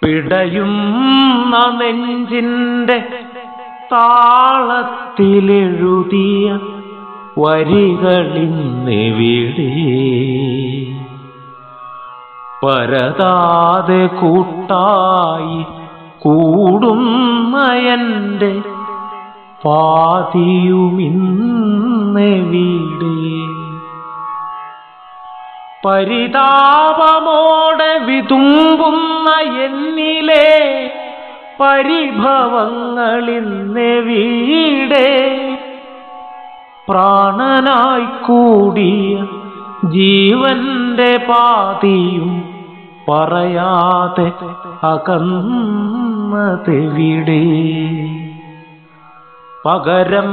പിടയുന്ന നെഞ്ചിന്റെ താളത്തിലെഴുതിയ വരികളിന്നെവിടെ പരതാതെ കൂട്ടായി കൂടുന്ന എൻ്റെ പാതിയുമിന്നെവിടെ പരിതാപമോടെ വിതുമ്പുന്ന എന്നിലെ പരിഭവങ്ങളിന്നെവിടെ പ്രാണനായി കൂടിയ ജീവന്റെ പാതിയും പറയാതെ അകന്നതെവിടെ പകരം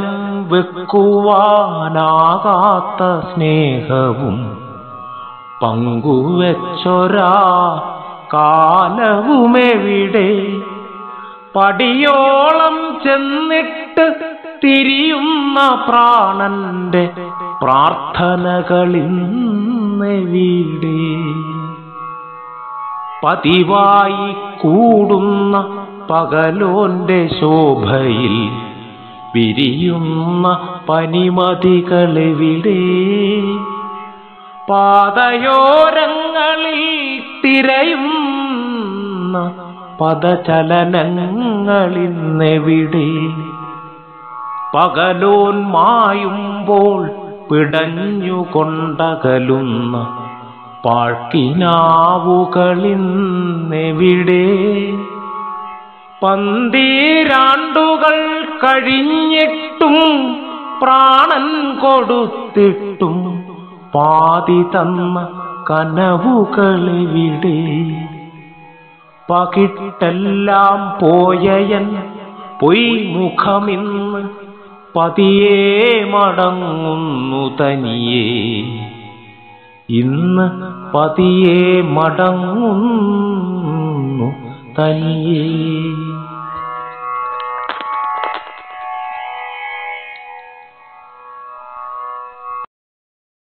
വെക്കുവാനാകാത്ത സ്നേഹവും പങ്കുവെച്ചൊരാ കാലവുമെവിടെ പടിയോളം ചെന്നിട്ട് തിരിയുന്ന പ്രാണന്റെ പ്രാർത്ഥനകളിന്നെവിടെ പതിവായി കൂടുന്ന പകലോന്റെ ശോഭയിൽ വിരിയുന്ന പനിമതികളെവിടെ പാതയോരങ്ങളിൽ തിരയുന്ന പദചലനങ്ങളിന്നെവിടെ പകലോൻ മായുമ്പോൾ പിടഞ്ഞുകൊണ്ടകലുന്ന പാഴ്ക്കിനാവുകളിന്നെവിടെ പന്തീരാണ്ടുകൾ കഴിഞ്ഞിട്ടും പ്രാണൻ കൊടുത്തിട്ടും പാതി തന്ന കനവുകളെവിടെ പകിട്ടെല്ലാം പോയയൻ പൊയ്മുഖമിന്ന് പതിയെ മടങ്ങുന്നു തനിയേ ഇന്ന് പതിയെ മടങ്ങുന്നു തനിയേ